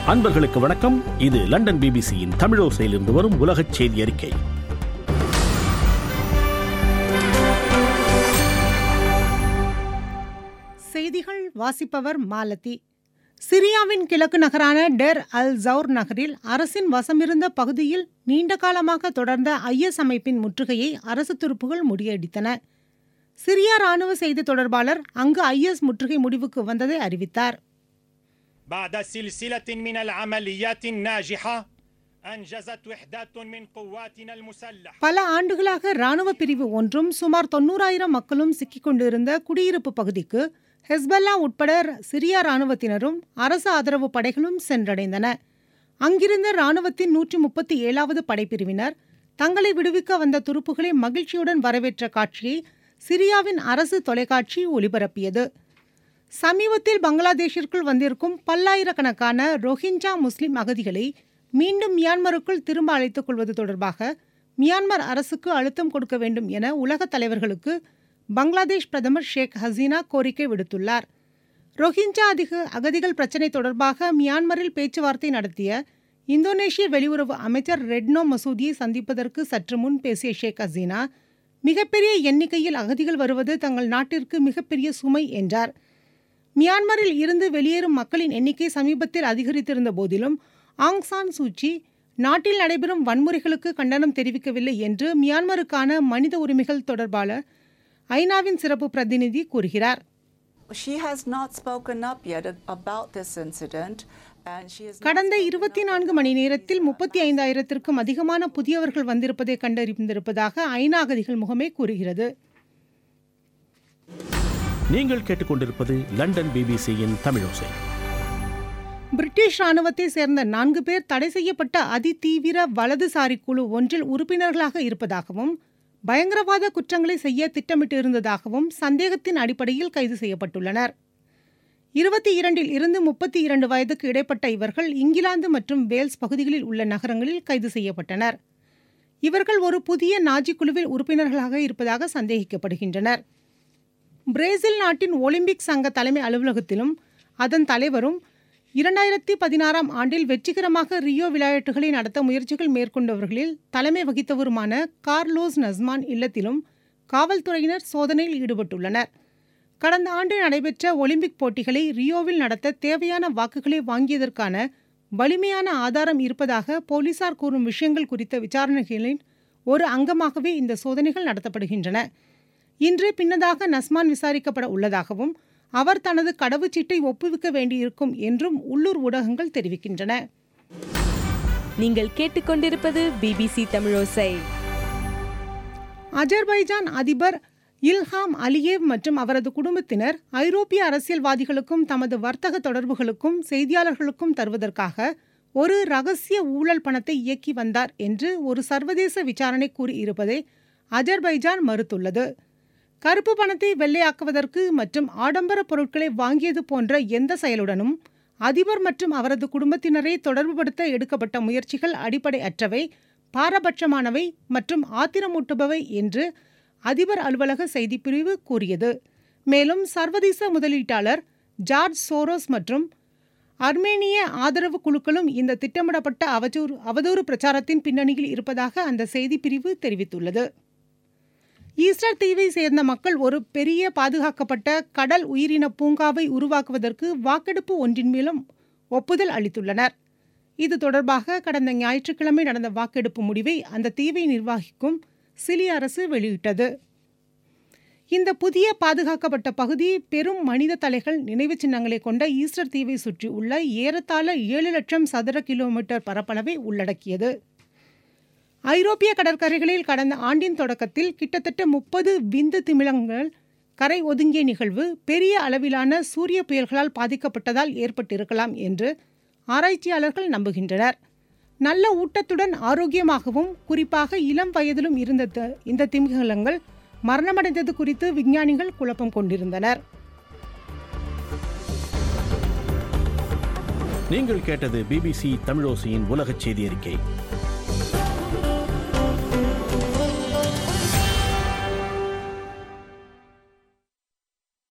அன்பர்களுக்கு வணக்கம் இது லண்டன் பிபிசியின் தமிழோசையிலிருந்து வரும் உலகச் செய்தி அறிக்கை செய்திகள் வாசிப்பவர் மாலதி சிரியாவின் கிழக்கு நகரான டெர் அல் ஜவுர் நகரில் அரசின் வசமிருந்த பகுதியில் நீண்ட காலமாக தொடர்ந்த ஐஎஸ் அமைப்பின் முற்றுகையை அரசு துருப்புகள் முறியடித்தன சிரியா ராணுவ செய்தி தொடர்பாளர் அங்கு ஐஎஸ் முற்றுகை முடிவுக்கு வந்ததை அறிவித்தார் بعد سلسلة من العمليات الناجحة أنجزت وحدات من قواتنا المسلحة பல ஆண்டுகளாக ராணுவ பிரிவு ஒன்றும் சுமார் தொண்ணூறாயிரம் மக்களும் சிக்கிக் கொண்டிருந்த குடியிருப்பு பகுதிக்கு ஹெஸ்பல்லா உட்பட சிரியா ராணுவத்தினரும் அரசு ஆதரவு படைகளும் சென்றடைந்தன அங்கிருந்த ராணுவத்தின் நூற்றி முப்பத்தி ஏழாவது படைப்பிரிவினர் தங்களை விடுவிக்க வந்த துருப்புகளை மகிழ்ச்சியுடன் வரவேற்ற காட்சியை சிரியாவின் அரசு தொலைக்காட்சி ஒளிபரப்பியது சமீபத்தில் பங்களாதேஷிற்குள் வந்திருக்கும் பல்லாயிரக்கணக்கான ரோஹிஞ்சா முஸ்லிம் அகதிகளை மீண்டும் மியான்மருக்குள் திரும்ப அழைத்துக் கொள்வது தொடர்பாக மியான்மர் அரசுக்கு அழுத்தம் கொடுக்க வேண்டும் என உலகத் தலைவர்களுக்கு பங்களாதேஷ் பிரதமர் ஷேக் ஹசீனா கோரிக்கை விடுத்துள்ளார் ரோஹிஞ்சா அதிக அகதிகள் பிரச்சினை தொடர்பாக மியான்மரில் பேச்சுவார்த்தை நடத்திய இந்தோனேஷிய வெளியுறவு அமைச்சர் ரெட்னோ மசூதியை சந்திப்பதற்கு சற்று முன் பேசிய ஷேக் ஹசீனா மிகப்பெரிய எண்ணிக்கையில் அகதிகள் வருவது தங்கள் நாட்டிற்கு மிகப்பெரிய சுமை என்றார் மியான்மரில் இருந்து வெளியேறும் மக்களின் எண்ணிக்கை சமீபத்தில் அதிகரித்திருந்த போதிலும் ஆங் சான் சூச்சி நாட்டில் நடைபெறும் வன்முறைகளுக்கு கண்டனம் தெரிவிக்கவில்லை என்று மியான்மருக்கான மனித உரிமைகள் தொடர்பாளர் ஐநாவின் சிறப்பு பிரதிநிதி கூறுகிறார் She has not spoken up yet about this incident, and she has. not கடந்த spoken இருபத்தி up நான்கு about மணி these நேரத்தில் முப்பத்தி ஐந்தாயிரத்திற்கும் அதிகமான புதியவர்கள் வந்திருப்பதை கண்டறிந்திருப்பதாக ஐநா அகதிகள் முகமை கூறுகிறது நீங்கள் கேட்டுக்கொண்டிருப்பது லண்டன் பிபிசியின் தமிழோசை பிரிட்டிஷ் ராணுவத்தை சேர்ந்த நான்கு பேர் தடை செய்யப்பட்ட அதிதீவிர வலதுசாரி குழு ஒன்றில் உறுப்பினர்களாக இருப்பதாகவும் பயங்கரவாத குற்றங்களை செய்ய திட்டமிட்டு இருந்ததாகவும் சந்தேகத்தின் அடிப்படையில் கைது செய்யப்பட்டுள்ளனர் இருபத்தி இரண்டில் இருந்து முப்பத்தி இரண்டு வயதுக்கு இடைப்பட்ட இவர்கள் இங்கிலாந்து மற்றும் வேல்ஸ் பகுதிகளில் உள்ள நகரங்களில் கைது செய்யப்பட்டனர் இவர்கள் ஒரு புதிய நாஜி குழுவில் உறுப்பினர்களாக இருப்பதாக சந்தேகிக்கப்படுகின்றனர் பிரேசில் நாட்டின் ஒலிம்பிக் சங்க தலைமை அலுவலகத்திலும் அதன் தலைவரும் இரண்டாயிரத்தி பதினாறாம் ஆண்டில் வெற்றிகரமாக ரியோ விளையாட்டுகளை நடத்த முயற்சிகள் மேற்கொண்டவர்களில் தலைமை வகித்தவருமான கார்லோஸ் நஸ்மான் இல்லத்திலும் காவல்துறையினர் சோதனையில் ஈடுபட்டுள்ளனர் கடந்த ஆண்டு நடைபெற்ற ஒலிம்பிக் போட்டிகளை ரியோவில் நடத்த தேவையான வாக்குகளை வாங்கியதற்கான வலிமையான ஆதாரம் இருப்பதாக போலீசார் கூறும் விஷயங்கள் குறித்த விசாரணைகளின் ஒரு அங்கமாகவே இந்த சோதனைகள் நடத்தப்படுகின்றன இன்று பின்னதாக நஸ்மான் விசாரிக்கப்பட உள்ளதாகவும் அவர் தனது கடவுச்சீட்டை ஒப்புவிக்க வேண்டியிருக்கும் என்றும் உள்ளூர் ஊடகங்கள் தெரிவிக்கின்றன நீங்கள் கேட்டுக்கொண்டிருப்பது பிபிசி தமிழோசை அஜர்பைஜான் அதிபர் இல்ஹாம் அலியேவ் மற்றும் அவரது குடும்பத்தினர் ஐரோப்பிய அரசியல்வாதிகளுக்கும் தமது வர்த்தக தொடர்புகளுக்கும் செய்தியாளர்களுக்கும் தருவதற்காக ஒரு ரகசிய ஊழல் பணத்தை இயக்கி வந்தார் என்று ஒரு சர்வதேச விசாரணை கூறியிருப்பதை அஜர்பைஜான் மறுத்துள்ளது கருப்பு பணத்தை வெள்ளையாக்குவதற்கு மற்றும் ஆடம்பர பொருட்களை வாங்கியது போன்ற எந்த செயலுடனும் அதிபர் மற்றும் அவரது குடும்பத்தினரை தொடர்புபடுத்த எடுக்கப்பட்ட முயற்சிகள் அடிப்படையற்றவை பாரபட்சமானவை மற்றும் ஆத்திரமூட்டுபவை என்று அதிபர் அலுவலக செய்திப்பிரிவு கூறியது மேலும் சர்வதேச முதலீட்டாளர் ஜார்ஜ் சோரோஸ் மற்றும் அர்மேனிய ஆதரவு குழுக்களும் இந்த திட்டமிடப்பட்ட அவதூறு அவதூறு பிரச்சாரத்தின் பின்னணியில் இருப்பதாக அந்த செய்திப்பிரிவு தெரிவித்துள்ளது ஈஸ்டர் தீவை சேர்ந்த மக்கள் ஒரு பெரிய பாதுகாக்கப்பட்ட கடல் உயிரின பூங்காவை உருவாக்குவதற்கு வாக்கெடுப்பு ஒன்றின் மூலம் ஒப்புதல் அளித்துள்ளனர் இது தொடர்பாக கடந்த ஞாயிற்றுக்கிழமை நடந்த வாக்கெடுப்பு முடிவை அந்த தீவை நிர்வகிக்கும் சிலி அரசு வெளியிட்டது இந்த புதிய பாதுகாக்கப்பட்ட பகுதி பெரும் மனித தலைகள் நினைவுச் சின்னங்களை கொண்ட ஈஸ்டர் தீவை சுற்றி உள்ள ஏறத்தாழ ஏழு லட்சம் சதுர கிலோமீட்டர் பரப்பளவை உள்ளடக்கியது ஐரோப்பிய கடற்கரைகளில் கடந்த ஆண்டின் தொடக்கத்தில் கிட்டத்தட்ட முப்பது விந்து திமிலங்கள் கரை ஒதுங்கிய நிகழ்வு பெரிய அளவிலான சூரிய புயல்களால் பாதிக்கப்பட்டதால் ஏற்பட்டிருக்கலாம் என்று ஆராய்ச்சியாளர்கள் நம்புகின்றனர் நல்ல ஊட்டத்துடன் ஆரோக்கியமாகவும் குறிப்பாக இளம் வயதிலும் இருந்த த- இந்த திமிங்கலங்கள் மரணமடைந்தது குறித்து விஞ்ஞானிகள் குழப்பம் கொண்டிருந்தனர் நீங்கள் கேட்டது பிபிசி தமிழோசையின் உலகச் செய்தி அறிக்கை